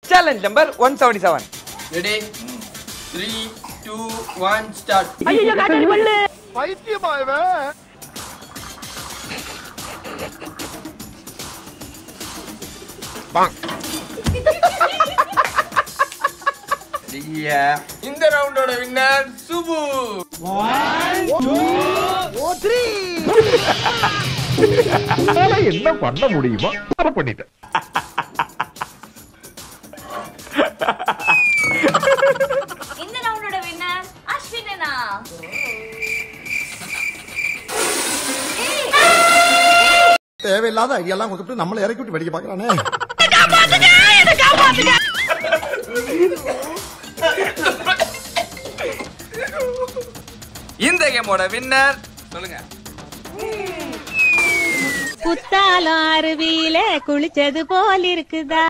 challenge number one seventy seven ready three two one start இந்த ரவுண்டோட winner சுபு என்ன பண்ண முடியுமோ அதை பண்ணிட்டேன் இந்த ரவுண்டோட வின்னர் அஸ்வினா தேவையில்லாத ஐடியாலாம் கொடுத்துட்டு நம்மளை இறக்கி விட்டு வெடிக்க பாக்குறானே இந்த கேமோட வின்னர் சொல்லுங்க குத்தாலம் அருவியில குளிச்சது போல் இருக்குதா